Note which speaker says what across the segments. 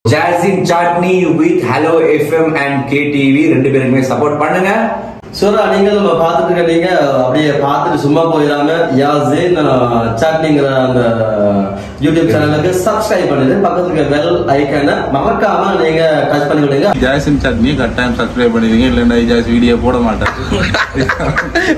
Speaker 1: ஜாசின் chutney with hello FM and KTV ரெண்டு பேருக்குமே support பண்ணுங்க
Speaker 2: சூரா நீங்கள் நம்ம பார்த்துட்டு இருக்க நீங்க அப்படியே பார்த்துட்டு சும்மா போயிடாம யாசின் சாட்னிங்கிற அந்த யூடியூப் சேனலுக்கு சப்ஸ்கிரைப் பண்ணிட்டு பக்கத்துல இருக்க பெல் ஐக்கான மறக்காம நீங்க டச் பண்ணி விடுங்க
Speaker 3: ஜாசின் சட்னி கட்டாயம் சப்ஸ்கிரைப் பண்ணிடுங்க இல்லைன்னா ஜாஸ் வீடியோ போட மாட்டேன்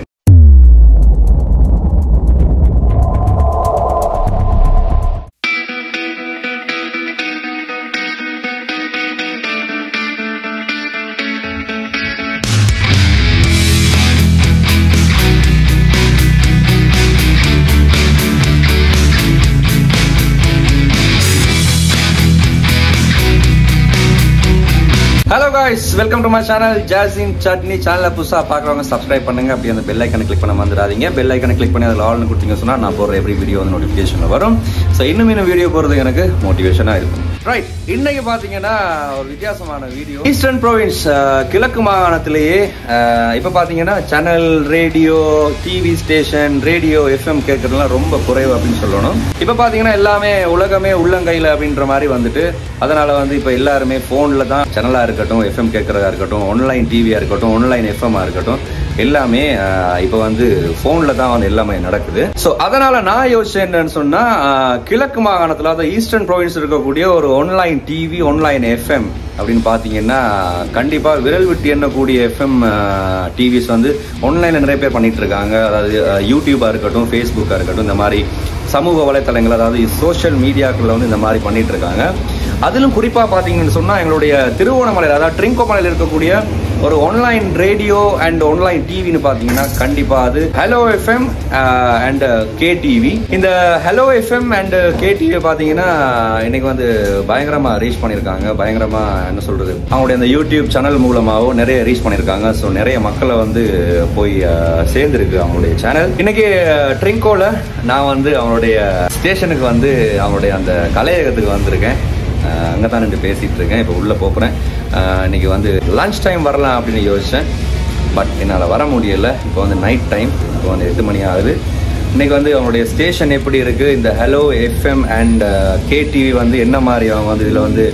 Speaker 4: hello guys welcome to my channel Jasin chutney சேனலை புதுசாக பார்க்குறவங்க சப்ஸ்கிரைப் பண்ணுங்க அப்படி அந்த பெல் ஐக்கனை கிளிக் பண்ண வந்துடாதீங்க பெல் ஐக்கனை கிளிக் பண்ணி அதில் ஆல்னு கொடுத்தீங்க சொன்னால் நான் போடுற எவ்ரி வீடியோ வந்து நோட்டிஃபிகேஷனில் வரும் ஸோ இன்னும் இன்னும் வீடியோ போடுறதுக்கு எனக்கு மோட்டிவேஷனாக இருக்கும் ரைட் இன்னைக்கு பார்த்தீங்கன்னா ஒரு வித்தியாசமான வீடியோ ஈஸ்டர்ன் ப்ரோவின்ஸ் கிழக்கு மாகாணத்திலேயே இப்போ பார்த்தீங்கன்னா channel radio TV station radio FM கேட்கறதுலாம் ரொம்ப குறைவு அப்படின்னு சொல்லணும் இப்போ பார்த்தீங்கன்னா எல்லாமே உலகமே உள்ளங்கையில் அப்படின்ற மாதிரி வந்துட்டு அதனால வந்து இப்போ எல்லாருமே ஃபோனில் தான் சேனலாக இருக்கட்டும் எஃப்எம் கேட்குறதா இருக்கட்டும் ஆன்லைன் டிவியாக இருக்கட்டும் ஆன்லைன் எஃப்எம்மாக இருக்கட்டும் எல்லாமே ஆஹ், இப்போ வந்து ஃபோனில் தான் வந்து எல்லாமே நடக்குது ஸோ அதனால நான் யோசிச்சேன் என்னன்னு சொன்னா ஆஹ், கிழக்கு மாகாணத்தில் அதாவது ஈஸ்டர்ன் ப்ரோவின்ஸ் இருக்கக்கூடிய ஒரு ஆன்லைன் டிவி ஆன்லைன் எஃப்எம் அப்படின்னு பார்த்தீங்கன்னா கண்டிப்பாக விரல் விட்டு எண்ணக்கூடிய எஃப்எம் டிவிஸ் வந்து ஆன்லைனில் நிறைய பேர் பண்ணிட்டு இருக்காங்க அதாவது யூடியூபாக இருக்கட்டும் ஃபேஸ்புக்காக இருக்கட்டும் இந்த மாதிரி சமூக வலைத்தளங்கள் அதாவது சோஷியல் மீடியாக்களில் வந்து இந்த மாதிரி பண்ணிட்டு இருக்காங்க அதிலும் குறிப்பாக பார்த்தீங்கன்னு சொன்னால் எங்களுடைய திருவோணமலையில் அதாவது ட்ரிங்கோமலையில் இருக்கக்கூடிய ஒரு ஆன்லைன் ரேடியோ அண்ட் ஆன்லைன் டிவின்னு பார்த்தீங்கன்னா கண்டிப்பாக அது ஹலோ எஃப்எம் அண்ட் கேடிவி இந்த ஹலோ எஃப்எம் அண்ட் கேடிவி பார்த்தீங்கன்னா இன்னைக்கு வந்து பயங்கரமாக ரீச் பண்ணியிருக்காங்க பயங்கரமாக என்ன சொல்றது அவங்களுடைய அந்த யூடியூப் சேனல் மூலமாகவும் நிறைய ரீச் பண்ணியிருக்காங்க ஸோ நிறைய மக்களை வந்து போய் அஹ், சேர்ந்திருக்கு அவங்களுடைய சேனல் இன்னைக்கு ட்ரிங்கோல நான் வந்து அவங்களுடைய ஸ்டேஷனுக்கு வந்து அவங்களுடைய அந்த கலையகத்துக்கு வந்திருக்கேன் அங்கே தான் நின்று பேசிகிட்டு இருக்கேன் இப்போ உள்ளே போகிறேன் இன்னைக்கு வந்து லஞ்ச் டைம் வரலாம் அப்படின்னு யோசித்தேன் பட் என்னால் வர முடியல இப்போ வந்து நைட் டைம் இப்போ வந்து எட்டு மணி ஆகுது இன்னைக்கு வந்து அவங்களுடைய ஸ்டேஷன் எப்படி இருக்குது இந்த ஹலோ எஃப்எம் அண்ட் கேடிவி வந்து என்ன மாதிரி அவங்க வந்து இதில் வந்து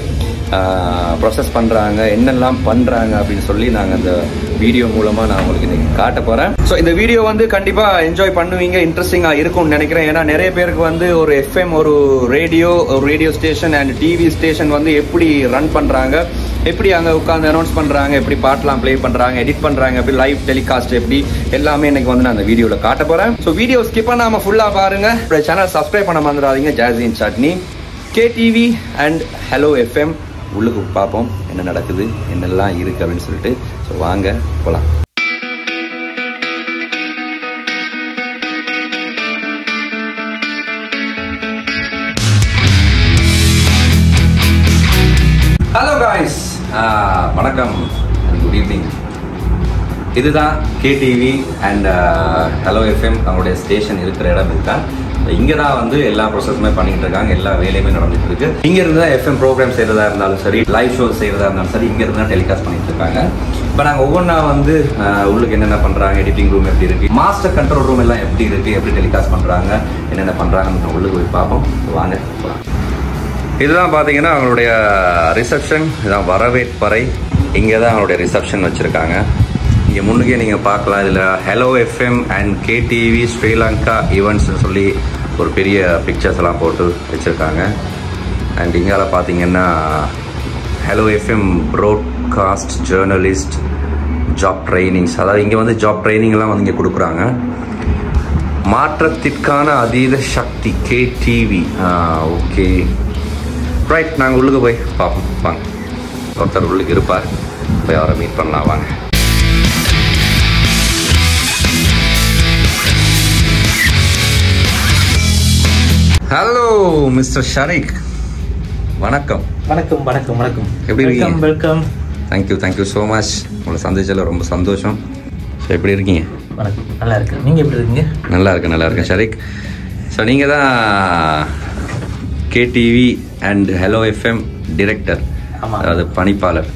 Speaker 4: ப்ரொசஸ் பண்ணுறாங்க என்னெல்லாம் பண்ணுறாங்க அப்படின்னு சொல்லி நாங்கள் அந்த வீடியோ மூலமாக நான் உங்களுக்கு இன்னைக்கு காட்ட போகிறேன் ஸோ இந்த வீடியோ வந்து கண்டிப்பாக என்ஜாய் பண்ணுவீங்க இன்ட்ரெஸ்டிங்காக இருக்கும்னு நினைக்கிறேன் ஏன்னா நிறைய பேருக்கு வந்து ஒரு எஃப்எம் ஒரு ரேடியோ ஒரு radio station and TV station வந்து எப்படி ரன் பண்ணுறாங்க எப்படி அங்கே உட்காந்து அனௌன்ஸ் பண்ணுறாங்க எப்படி பாட்டெலாம் ப்ளே பண்ணுறாங்க எடிட் பண்ணுறாங்க எப்படி லைவ் டெலிகாஸ்ட் எப்படி எல்லாமே இன்னைக்கு வந்து நான் அந்த வீடியோவில் காட்ட போகிறேன் ஸோ வீடியோ ஸ்கிப் பண்ணாமல் ஃபுல்லாக பாருங்கள் சேனல் சப்ஸ்கிரைப் பண்ண மறந்துடாதீங்க Jasin chutney KTV and hello FM உள்ளுக்கு பார்ப்போம் என்ன நடக்குது என்னெல்லாம் இருக்குது அப்படின்னு சொல்லிட்டு ஸோ வாங்க போகலாம் ஹலோ காய்ஸ் வணக்கம் குட் ஈவினிங் இதுதான் கேடிவி அண்ட் ஹலோ எஃப்எம் அவங்களுடைய ஸ்டேஷன் இருக்கிற இடம் இதுதான் இங்கே தான் வந்து எல்லா ப்ராசஸுமே பண்ணிட்டு இருக்காங்க எல்லா வேலையுமே நடந்துட்டு இருக்கு இங்க இருந்து தான் எஃப்எம் ப்ரோக்ராம் செய்யறதா இருந்தாலும் சரி லைவ் ஷோ செய்யறதா இருந்தாலும் சரி இங்க இருந்து தான் டெலிகாஸ்ட் பண்ணிட்டு இருக்காங்க இப்போ நாங்கள் ஒவ்வொன்றா வந்து ஆஹ், உள்ளுக்கு என்னென்ன பண்றாங்க எடிட்டிங் ரூம் எப்படி இருக்கு மாஸ்டர் கண்ட்ரோல் ரூம் எல்லாம் எப்படி இருக்கு எப்படி டெலிகாஸ்ட் பண்றாங்க என்னென்ன பண்றாங்கன்னு உள்ளுக்கு போய் பார்ப்போம் வாங்க போகலாம் இதுதான் பார்த்தீங்கன்னா அவங்களுடைய ரிசப்ஷன் இதுதான் வரவேற்பறை இங்கே தான் அவங்களுடைய ரிசப்ஷன் வச்சுருக்காங்க இங்கே முன்னுக்கே நீங்கள் பார்க்கலாம் இதில் hello FM and KTV Sri Lanka ஈவெண்ட்ஸ்னு சொல்லி ஒரு பெரிய பிக்சர்ஸ் எல்லாம் போட்டு வச்சுருக்காங்க அண்ட் இங்கால பார்த்தீங்கன்னா hello FM broadcast journalist job trainings அதாவது இங்கே வந்து ஜாப் ட்ரைனிங்லாம் வந்து இங்கே கொடுக்குறாங்க மாற்றத்திற்கான அதீத சக்தி கேடிவி ஓகே ரைட் நாங்கள் உள்ளுக்கு போய் பார்ப்போம் வாங்க ஒருத்தர் உள்ளுக்கு இருப்பார் போய் அவரை மீட் பண்ணலாம் வாங்க ஹலோ மிஸ்டர் ஷரீக் வணக்கம்
Speaker 5: வணக்கம் வணக்கம் வணக்கம்
Speaker 4: எப்படி இருக்கீங்க?
Speaker 5: Welcome welcome
Speaker 4: thank you thank you so much உங்களை சந்திச்சதில் ரொம்ப சந்தோஷம் ஸோ எப்படி இருக்கீங்க
Speaker 5: வணக்கம் நல்லா இருக்கு நீங்க எப்படி இருக்கீங்க
Speaker 4: நல்லா இருக்கேன் நல்லா இருக்கேன் ஷரீக் ஸோ நீங்கள் தான் KTV and hello FM director
Speaker 5: ஆமா.
Speaker 4: அதாவது பணிப்பாளர்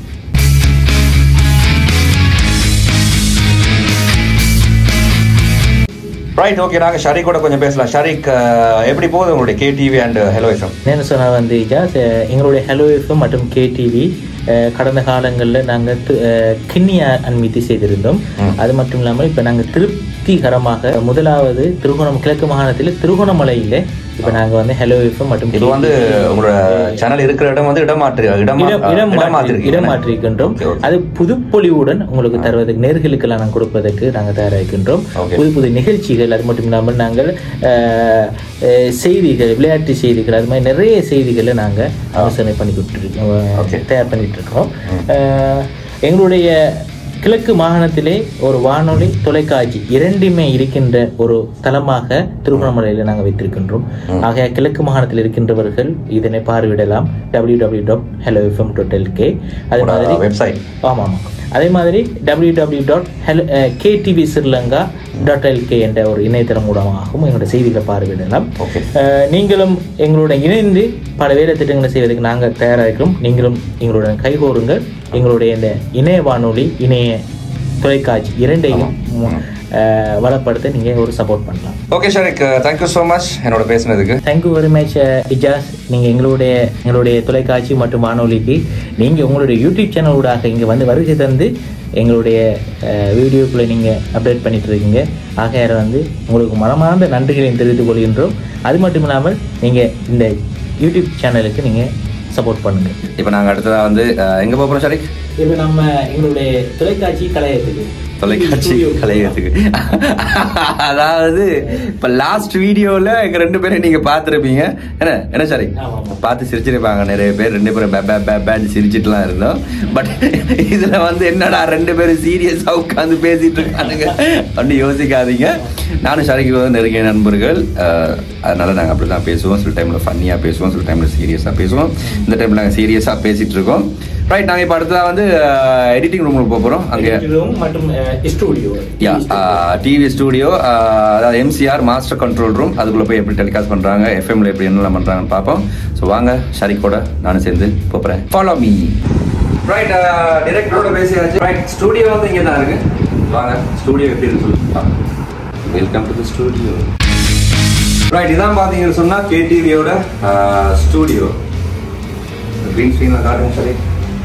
Speaker 4: ரைட் ஓகே நாங்க ஷரீக்கோட கொஞ்சம் பேசலாம் ஷரீக் அஹ், எப்படி போகுது உங்களுடைய கேடிவி அண்ட் ஹலோ எஃப்எம்
Speaker 5: என்னென்னு சொன்னால் வந்து இஜாஸ் அஹ், எங்களுடைய ஹலோ எஃப்எம் மற்றும் கேடிவி கடந்த காலங்களில் நாங்கள் கிண்ணிய அன்மித்தி செய்திருந்தோம்
Speaker 4: ம்.
Speaker 5: அது மட்டும் இல்லாமல் இப்போ நாங்கள் திருப்திகரமாக முதலாவது திருகோணம் கிழக்கு மாகாணத்தில் திருகோணமலையில் இப்போ நாங்கள் வந்து ஹலோ எஃப்எம் மற்றும்
Speaker 4: இது வந்து உங்களோட சேனல் இருக்கிற இடம் வந்து இடமாற்று இடம்
Speaker 5: இடம் இடம் மாற்றி இடம் மாற்றிருக்கின்றோம்
Speaker 4: Okay, okay.
Speaker 5: அது புதுப்பொலிவுடன் உங்களுக்கு தருவதற்கு நேர்களுக்கெல்லாம் நாங்கள் கொடுப்பதற்கு நாங்கள் தயாராகின்றோம்
Speaker 4: Okay.
Speaker 5: புது புது நிகழ்ச்சிகள் அது மட்டும் இல்லாமல் நாங்கள் அஹ், அஹ், செய்திகள் விளையாட்டு செய்திகள் அது மாதிரி நிறைய செய்திகளை நாங்கள் ஆலோசனை பண்ணி கொடுத்துருக்கோம்
Speaker 4: Okay.
Speaker 5: தயார் பண்ணிட்டு இருக்கோம் அஹ், எங்களுடைய கிழக்கு மாகாணத்திலே ஒரு வானொலி தொலைக்காட்சி இரண்டுமே இருக்கின்ற ஒரு தளமாக திருவண்ணாமலையில் நாங்கள் வைத்திருக்கின்றோம் ஆகைய கிழக்கு மாகாணத்தில் இருக்கின்றவர்கள் இதனை பார்வையிடலாம் W W dot hello FM dot LK அதே மாதிரி
Speaker 4: வெப்சைட்
Speaker 5: ஆமாம் ஆமாம் அதே மாதிரி டபிள்யூ டபிள்யூ டாட் ஹெல் கேடிவி ஸ்ரீலங்கா டாட் எல்கே என்ற ஒரு இணையதளம் மூலமாகவும் எங்களுடைய செய்திகளை பார்வையிடலாம்
Speaker 4: Okay.
Speaker 5: அஹ், நீங்களும் எங்களுடன் இணைந்து பல வேலை திட்டங்களை செய்வதற்கு நாங்கள் தயாராக இருக்கிறோம் நீங்களும் எங்களுடன் கைகோருங்கள் எங்களுடைய இந்த இணைய வானொலி இணைய தொலைக்காட்சி இரண்டையும் அஹ், வளப்படுத்த நீங்கள் ஒரு சப்போர்ட் பண்ணலாம்
Speaker 4: okay Shareek thank you so much என்னோட பேசுனதுக்கு
Speaker 5: தேங்க்யூ வெரி மச் இஜாஸ் நீங்கள் எங்களுடைய எங்களுடைய தொலைக்காட்சி மற்றும் வானொலிக்கு நீங்கள் உங்களுடைய யூடியூப் சேனல் ஊடாக இங்கே வந்து வருகை தந்து எங்களுடைய வீடியோக்குள்ளே நீங்கள் அப்டேட் பண்ணிட்டு இருக்கீங்க ஆகையார வந்து உங்களுக்கு மனமார்ந்த நன்றிகளையும் தெரிவித்துக் கொள்கின்றோம் அது மட்டும் இல்லாமல் நீங்கள் இந்த யூடியூப் சேனலுக்கு நீங்கள் சப்போர்ட் பண்ணுங்கள்
Speaker 4: இப்போ நாங்க அடுத்ததா வந்து அஹ், எங்க போக போறோம் ஷரீக்
Speaker 5: இப்போ நம்ம எங்களுடைய தொலைக்காட்சி கலையத்துக்கு
Speaker 4: தொலைக்காட்சி கலையத்துக்கு அதாவது இப்ப லாஸ்ட் வீடியோல எங்க ரெண்டு பேரும் நீங்க பாத்துருப்பீங்க என்ன என்ன சாரி
Speaker 5: ஆமா, ஆமா.
Speaker 4: பார்த்து சிரிச்சிருப்பாங்க நிறைய பேர் ரெண்டு பேரும் பே பே பே பேன்னு சிரிச்சிட்டுலாம் இருந்தோம் பட் இதுல வந்து என்னடா ரெண்டு பேரும் சீரியஸா உட்காந்து பேசிட்டு இருக்கானுங்க அப்படி யோசிக்காதீங்க நானும் ஷாரிக்கு வந்து நெருங்கிய நண்பர்கள் அஹ், அதனால நாங்க அப்படிதான் பேசுவோம் சில டைம்ல ஃபன்னியா பேசுவோம் சில டைம்ல சீரியஸா பேசுவோம் இந்த டைம்ல நாங்க சீரியஸா பேசிட்டு இருக்கோம் ரைட் நாங்க இப்ப அடுத்ததா வந்து எடிட்டிங் ரூமுக்கு போக போறோம் அங்க
Speaker 5: மற்றும் ஸ்டூடியோ
Speaker 4: யா டிவி ஸ்டூடியோ அதாவது எம்சிஆர் மாஸ்டர் கண்ட்ரோல் ரூம் அதுக்குள்ள போய் எப்படி டெலிகாஸ்ட் பண்றாங்க எஃப்எம்ல எப்படி என்னெல்லாம் பண்றாங்கன்னு பார்ப்போம் ஸோ வாங்க ஷரிக்கோட நானும் சேர்ந்து போறேன் ஃபாலோ மீ ரைட் டிரெக்டரோட பேசியாச்சு ரைட் ஸ்டூடியோ வந்து இங்கே தான் இருக்கு வாங்க ஸ்டூடியோ எப்படி இருக்கு சொல்லு welcome to the studio right இதான் பார்த்தீங்கன்னு சொன்னா கேடிவியோட ஸ்டூடியோ க்ரீன் ஸ்க்ரீனில் காட்டுங்க சரி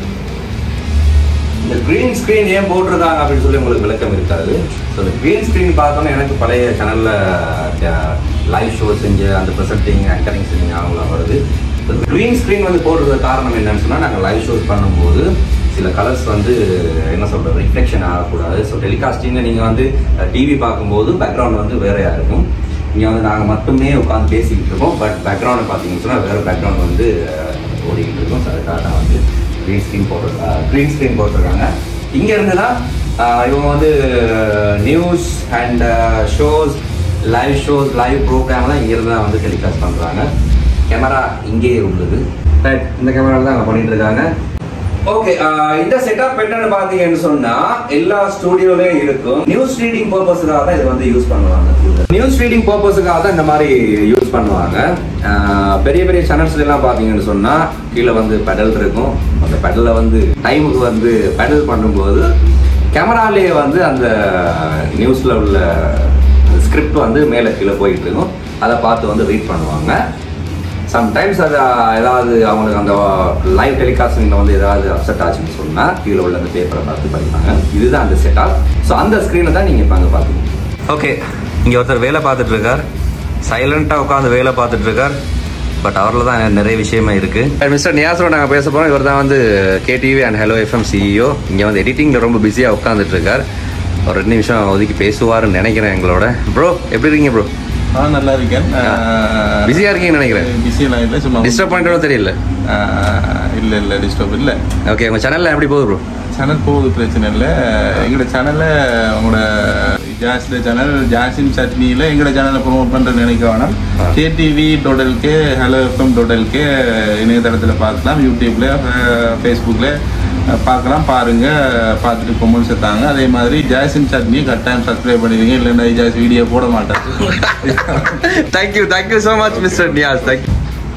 Speaker 4: இந்த க்ரீன் ஸ்க்ரீன் ஏன் போட்டிருக்காங்க அப்படின்னு சொல்லி உங்களுக்கு விளக்கம் இருக்காது ஸோ இந்த க்ரீன் ஸ்க்ரீன் பார்த்தோன்னே எனக்கு பழைய சேனலில் லைவ் ஷோ செஞ்ச அந்த ப்ரெசென்டிங் ஆங்கரிங் செஞ்ச ஞாபகம் வருது க்ரீன் ஸ்க்ரீன் வந்து போடுறது காரணம் என்னன்னு சொன்னால் நாங்கள் லைவ் ஷோஸ் பண்ணும்போது சில கலர்ஸ் வந்து என்ன சொல்கிறது ரிஃப்ளெக்ஷன் ஆகக்கூடாது ஸோ டெலிகாஸ்டிங்கை நீங்கள் வந்து டிவி பார்க்கும்போது பேக்ரவுண்ட் வந்து வேறையாக இருக்கும் இங்கே வந்து நாங்கள் மட்டுமே உட்காந்து பேசிக்கிட்டு இருக்கோம் பட் பேக்ரவுண்டை பார்த்தீங்கன்னு சொன்னால் வேறு பேக்ரவுண்ட் வந்து அஹ், ஓடிக்கிட்டு இருக்கும் ஸோ அதுக்காக தான் வந்து க்ரீன் ஸ்க்ரீன் போட்டு க்ரீன் ஸ்க்ரீன் போட்டிருக்காங்க இங்கே இருந்து தான் ஆஹ், இவங்க வந்து news and shows live shows live ப்ரோக்ராம்லாம் இங்கேருந்து தான் வந்து டெலிகாஸ்ட் பண்ணுறாங்க கேமரா இங்கேயே உள்ளது ரைட் இந்த கேமரா தான் அங்கே பண்ணிட்டு இருக்காங்க ஓகே இந்த செட்டப் என்னன்னு பாத்தீங்கன்னு சொன்னா எல்லா ஸ்டுடியோலயும் இருக்கும் நியூஸ் ரீடிங் பர்பஸ்க்காக தான் இது வந்து யூஸ் பண்ணுவாங்க நியூஸ் ரீடிங் பர்பஸ்க்காக தான் இந்த மாதிரி யூஸ் பண்ணுவாங்க ஆஹ் பெரிய பெரிய சேனல்ஸ்ல எல்லாம் பாத்தீங்கன்னு சொன்னா கீழே வந்து பெடல் இருக்கும் அந்த பெடல்ல வந்து டைமுக்கு வந்து பெடல் பண்ணும்போது கேமராலேயே வந்து அந்த நியூஸ்ல உள்ள ஸ்கிரிப்ட் வந்து மேலே கீழே போயிட்டு இருக்கும் அதை பார்த்து வந்து ரீட் பண்ணுவாங்க சம்டைம்ஸ் அது ஏதாவது அவங்களுக்கு அந்த லைவ் டெலிகாஸ்டிங்கில் வந்து ஏதாவது அப்செட் ஆச்சுன்னு சொன்னால் கீழே உள்ள அந்த பேப்பரை பார்த்து படிப்பாங்க இதுதான் அந்த செட்டப் ஸோ அந்த ஸ்க்ரீனை தான் நீங்கள் இப்போ அங்கே பார்த்துக்கணும் ஓகே இங்கே ஒருத்தர் வேலை பார்த்துட்டு இருக்கார் சைலண்ட்டாக உட்காந்து வேலை பார்த்துட்டு இருக்கார் பட் அவரில் தான் நிறைய விஷயமே இருக்கு மிஸ்டர் நியாசரோட நாங்கள் பேச போகிறோம் இவர் தான் வந்து KTV and hello FM CEO இங்கே வந்து எடிட்டிங்கில் ரொம்ப பிஸியாக உட்காந்துட்டு இருக்கார் ஒரு ரெண்டு நிமிஷம் ஒதுக்கி பேசுவாருன்னு நினைக்கிறேன் எங்களோட ப்ரோ எப்படி இருக்கீங்க ப்ரோ
Speaker 3: ஆ நல்லா இருக்கேன்
Speaker 4: பிஸியாக இருக்கீங்கன்னு நினைக்கிறேன்
Speaker 3: பிஸியெல்லாம் இல்லை சும்மா
Speaker 4: டிஸ்டர்ப் பண்ணிட்டோட தெரியல
Speaker 3: ஆஹ் இல்ல இல்ல டிஸ்டர்ப் இல்ல
Speaker 4: ஓகே உங்கள் சேனலில் எப்படி போகுது ப்ரோ
Speaker 3: சேனல் போகுது பிரச்சனை இல்லை எங்களோட சேனல்ல உங்களோட ஜாஸ்ல சேனல் ஜாசின் சட்னியில எங்களோட சேனலை ப்ரோமோட் பண்ற நினைக்க வேணாம்
Speaker 4: ஆ.
Speaker 3: KTV dot LK hello FM dot LK இணையதளத்துல பார்க்கலாம் யூடியூப்ல ஃபேஸ்புக்ல பார்க்கலாம் பாருங்க பார்த்துட்டு கொமெண்ட்ஸ் எடுத்தாங்க அதே மாதிரி ஜாசின் சட்னி கட்டாயம் சப்ஸ்கிரைப் பண்ணிடுங்க இல்லைன்னா ஜாஸ் வீடியோ போட மாட்டாங்க
Speaker 4: thank you thank you so much mister Niyas thank you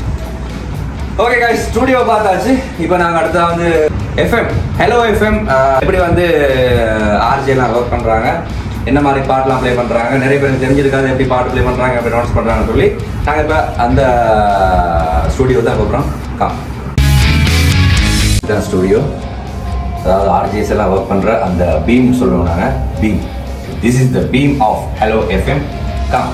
Speaker 4: okay guys studio பார்த்தாச்சு இப்போ நாங்க அடுத்தா வந்து எஃப்எம் ஹலோ எஃப்எம் எப்படி வந்து ஆர்ஜேலாம் ஒர்க் பண்றாங்க என்ன மாதிரி பாட்டுலாம் ப்ளே பண்றாங்க நிறைய பேருக்கு தெரிஞ்சிருக்காது எப்படி பாட்டு ப்ளே பண்றாங்க எப்படி நோட்ஸ் பண்றாங்கன்னு சொல்லி நாங்க இப்ப அந்த ஸ்டுடியோ தான் கூப்பிடுறோம் கா இதுதான் ஸ்டுடியோ அதாவது ஆர்ஜிஎஸ் எல்லாம் ஒர்க் பண்ற அந்த பீம் சொல்லுவோம் நாங்க beam this is the beam of hello FM come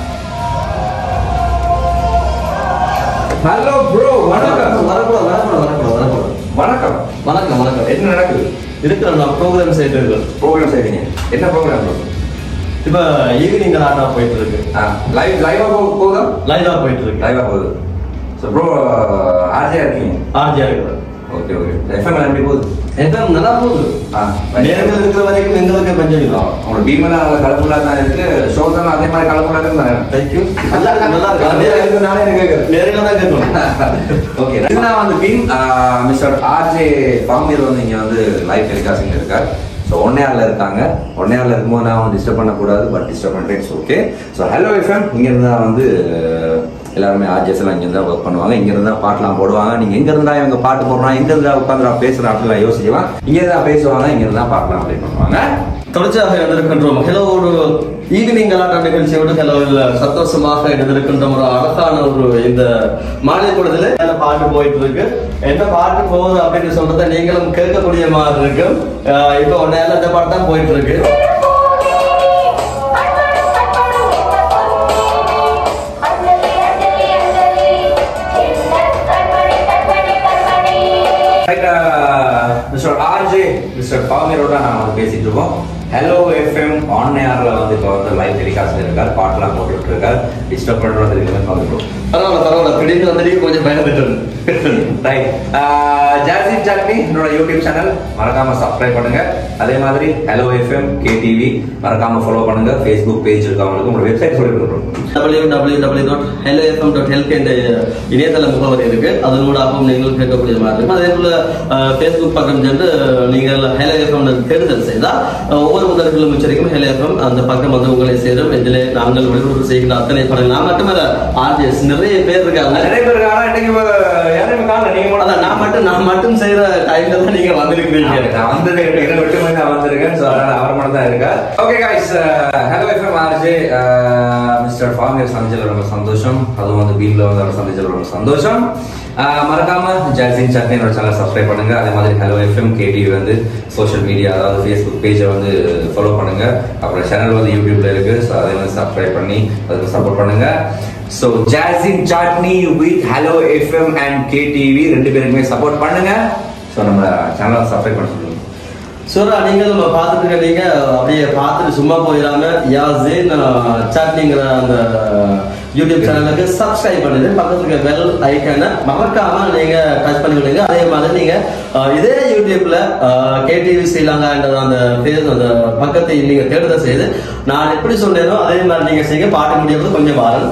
Speaker 4: hello bro வணக்கம்
Speaker 2: வரக்கூடாது வரக்கூடாது வரக்கூடாது வரக்கூடாது
Speaker 4: வணக்கம்
Speaker 2: வணக்கம் வணக்கம்
Speaker 4: என்ன நடக்குது
Speaker 2: இருக்கிற நான் ப்ரோக்ராம் செய்யிட்டு இருக்கேன்
Speaker 4: ப்ரோக்ராம் செய்றீங்க என்ன ப்ரோக்ராம் ப்ரோ
Speaker 2: இப்போ ஈவினிங் ஆட்டா போயிட்டு இருக்கு
Speaker 4: லைவ் லைவா போகுதா
Speaker 2: லைவா போயிட்டு இருக்கு
Speaker 4: லைவா போகுது ஸோ ப்ரோ ஆர்ஜியா இருக்கீங்க
Speaker 2: ஆர்ஜியா இருக்கிறேன்
Speaker 4: ஓகே ஓகே எஃப்எம் எப்படி போகுது
Speaker 2: எல்லாம் நல்லா போகுது
Speaker 4: ஆ
Speaker 2: நேரங்கள் இருக்கிற வரைக்கும் எங்களுக்கு பஞ்சம் இல்லை
Speaker 4: உங்களோட பீமெல்லாம் நல்லா கலர்ஃபுல்லாக தான் இருக்கு ஷோ தான் அதே மாதிரி கலர்ஃபுல்லாக இருந்தாங்க
Speaker 2: தேங்க்யூ நல்லா இருக்கு நல்லா இருக்கு நேரில்
Speaker 4: நானே எனக்கு கேட்குறேன்
Speaker 2: நேரில் தான் கேட்கணும்
Speaker 4: ஓகே நான் வந்து பீம் மிஸ்டர் ஆர்ஜே பாம்பீர் வந்து இங்கே வந்து லைவ் டெலிகாஸ்டிங் இருக்கார் ஸோ ஒன்னையாரில் இருக்காங்க ஒன்னையாரில் இருக்கும்போது நான் வந்து டிஸ்டர்ப் பண்ணக்கூடாது பட் டிஸ்டர்ப் பண்ணுறேன் it's okay so hello FM இங்கேருந்து தான் வந்து அஹ், எல்லாருமே ஆர்ஜிஎஸ் எல்லாம் இங்கே தான் ஒர்க் பண்ணுவாங்க இங்கேருந்து தான் பாட்டுலாம் போடுவாங்க நீங்கள் எங்கே இருந்தா இவங்க பாட்டு போடுறாங்க எங்கே இருந்தா உட்காந்து பேசுகிறேன் அப்படிலாம் யோசிக்கலாம் இங்கே தான் பேசுவாங்க இங்கே தான் பாட்டுலாம் ப்ளே பண்ணுவாங்க
Speaker 2: தொடர்ச்சியாக எழுந்திருக்கின்றோம் ஹலோ ஒரு ஈவினிங் கலாட்டா நிகழ்ச்சியோடு ஹலோவில் சந்தோஷமாக எழுந்திருக்கின்ற ஒரு அழகான ஒரு இந்த மாலை பொழுதுல நல்ல பாட்டு போயிட்டு இருக்கு என்ன பாட்டு போகுது அப்படின்னு சொல்றத நீங்களும் கேட்கக்கூடிய மாதிரி இருக்கு அஹ் இப்போ ஒன்னையால இந்த பாட்டு தான் போயிட்டு இருக்கு
Speaker 4: ரைட் மிஸ்டர் ஆர்ஜே மிஸ்டர் பாமீரோட நாம வந்து பேசிட்டு இருக்கோம் ஹலோ எஃப்எம் ஆன் ஏர்ல வந்து இப்போ வந்து லைவ் டெலிகாஸ்ட் இருக்கார் பாட்டெல்லாம் போட்டுட்டு இருக்கார் டிஸ்டர்ப் பண்றது எல்லாமே வந்துட்டோம்
Speaker 2: பரவாயில்ல பரவாயில்ல திடீர்னு வந்துட்டு கொஞ்சம் பயந்துட்டு
Speaker 4: ரைட் ஜாசி சாட்னி என்னோட யூடியூப் சேனல் மறக்காம சப்ஸ்கிரைப் பண்ணுங்க அதே மாதிரி ஹலோ எஃப்எம் கேடிவி மறக்காம ஃபாலோ பண்ணுங்க ஃபேஸ்புக் பேஜ் இருக்கவங்களுக்கு உங்களோட வெப்சைட் சொல்லி கொடுக்குறோம்
Speaker 2: W W W dot hello FM dot health என்ற இணையதள முகவரி இருக்கு அதனூடாகவும் நீங்கள் கேட்கக்கூடிய மாதிரி இருக்கும் அதே போல ஃபேஸ்புக் பக்கம் சென்று நீங்கள் ஹெலோ எஃப்எம் தேடுதல் செய்தால் அஹ், ஒவ்வொரு முதல்களும் உச்சரிக்கும் ஹெலோ எஃப்எம் அந்த பக்கம் வந்து உங்களை சேரும் இதில் நாங்கள் ஒளிபரப்பு செய்கிற அத்தனை படங்கள் நான் மட்டுமல்ல ஆர்ஜிஎஸ் நிறைய பேர் இருக்காங்க
Speaker 4: நிறைய பேர் இருக்காங்க இன்னைக்கு அஹ், யாருமே காணல நீங்க மட்டும்
Speaker 2: அதான் நான் மட்டும் நான் மட்டும் செய்யற டைம்ல தான் நீங்க வந்திருக்கிறீங்க
Speaker 4: நான் வந்தது என்ன விட்டு போய் நான் வந்திருக்கேன் ஸோ அதனால அவர் மட்டும் தான் இருக்கா okay guys hello FM RJ mister ஃபார்மர் சந்திச்சல ரொம்ப சந்தோஷம் அதுவும் வந்து பீம்ல வந்து அவர் சந்திச்சல ரொம்ப சந்தோஷம் அஹ், மறக்காம ஜாசின் சட்னி என்னோட சேனல் சப்ஸ்கிரைப் பண்ணுங்க அதே மாதிரி ஹலோ எஃப்எம் கேடிவி வந்து சோஷியல் மீடியா அதாவது ஃபேஸ்புக் பேஜை வந்து ஃபாலோ பண்ணுங்க அப்புறம் சேனல் வந்து யூடியூப்ல இருக்கு ஸோ அதை வந்து சப்ஸ்கிரைப் பண்ணி அதுக்கு சப்போர்ட் பண்ணுங்க so Jasin chutney with hello FM and KTV ரெண்டு பேருக்குமே சப்போர்ட் பண்ணுங்க ஸோ நம்ம சேனலை சப்ஸ்கிரைப் பண்ண சொல்லுங்க
Speaker 2: சூரா நீங்கள் நம்ம பார்த்துட்டு இருக்கீங்க அப்படியே பார்த்துட்டு சும்மா போயிடாம யா ஜெயின் சாட்னிங்கிற அந்த யூடியூப் சேனலுக்கு சப்ஸ்கிரைப் பண்ணிட்டு பக்கத்துல இருக்க பெல் ஐக்கான மறக்காம நீங்க டச் பண்ணி விடுங்க அதே மாதிரி நீங்க அஹ், இதே யூடியூப்ல கேடிவி ஸ்ரீலங்கா என்ற அந்த பேர் அந்த பக்கத்தை நீங்க தேடுதல் செய்து நான் எப்படி சொன்னேனோ அதே மாதிரி நீங்க செய்யுங்க பாட்டு முடியாது கொஞ்சம் வாரல்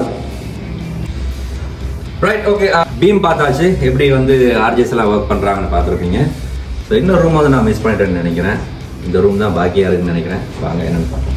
Speaker 4: ரைட் ஓகே பீம் பார்த்தாச்சு எப்படி வந்து ஆர்ஜிஎஸ் எல்லாம் ஒர்க் பண்றாங்கன்னு பார்த்துருப்பீங்க ஸோ இன்னொரு ரூம் வந்து நான் மிஸ் பண்ணிட்டேன்னு நினைக்கிறேன் இந்த ரூம் தான் பாக்கியா இருக்குன்னு நினைக்கிறேன் வாங்க என்னன்னு பார்ப்போம்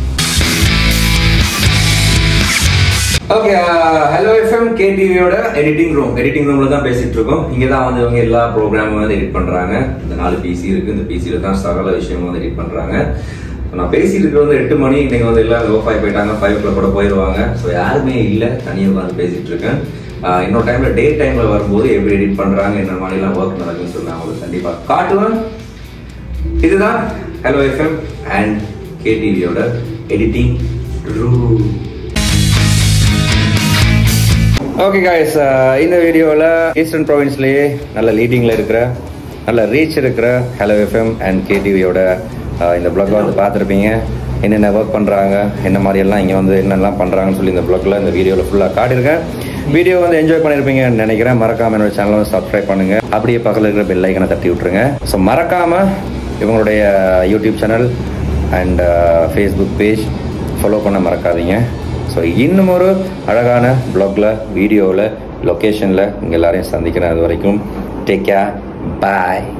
Speaker 4: ஓகே ஹலோ எஃப்எம் கேடிவியோட எடிட்டிங் ரூம் எடிட்டிங் ரூம்ல தான் பேசிட்டு இருக்கோம் இங்க தான் வந்து இவங்க எல்லா ப்ரோக்ராமும் வந்து எடிட் பண்றாங்க இந்த நாலு பிசி இருக்கு இந்த பிசில தான் சகல விஷயமும் வந்து எடிட் பண்றாங்க So, நான் பேசிட்டு இருக்கிறது வந்து எட்டு மணி இன்னைக்கு வந்து எல்லாம் லோ ஃபைவ் போயிட்டாங்க ஃபைவ் ஓ கூட போயிடுவாங்க ஸோ யாருமே இல்லை தனியாக உட்காந்து பேசிட்டு இருக்கேன் ஆஹ் இன்னொரு டைம்ல டே டைம்ல வரும்போது எப்படி எடிட் பண்றாங்க என்ன மாதிரிலாம் ஒர்க் நடக்குன்னு சொல்லி நான் உங்களுக்கு கண்டிப்பா காட்டுவேன் இதுதான் ஹலோ எஃப்எம் அண்ட் கேடிவியோட எடிட்டிங் ரூம் ஓகே காய்ஸ் இந்த வீடியோவில் ஈஸ்டர்ன் ப்ராவின்ஸ்லேயே நல்ல லீடிங்கில் இருக்கிற நல்ல ரீச் இருக்கிற ஹலோ எஃப்எம் அண்ட் கேடிவியோட இந்த பிளாக் வந்து பார்த்துருப்பீங்க என்னென்ன ஒர்க் பண்ணுறாங்க என்ன மாதிரி எல்லாம் இங்கே வந்து என்னெல்லாம் பண்ணுறாங்கன்னு சொல்லி இந்த பிளாக்ல இந்த வீடியோவில் ஃபுல்லாக காட்டியிருக்கேன் வீடியோ வந்து என்ஜாய் பண்ணியிருப்பீங்கன்னு நினைக்கிறேன் மறக்காம என்னோட சேனலை வந்து சப்ஸ்கிரைப் பண்ணுங்க அப்படியே பக்கத்தில் இருக்கிற பெல் ஐக்கனை தட்டி விட்டுருங்க ஸோ மறக்காம இவங்களுடைய YouTube channel and Facebook page follow பண்ண மறக்காதீங்க ஸோ இன்னும் ஒரு அழகான ப்ளாக்ல வீடியோவில் லொக்கேஷனில் உங்கள் எல்லாரையும் சந்திக்கிறேன் அது வரைக்கும் டேக் கேர் பாய்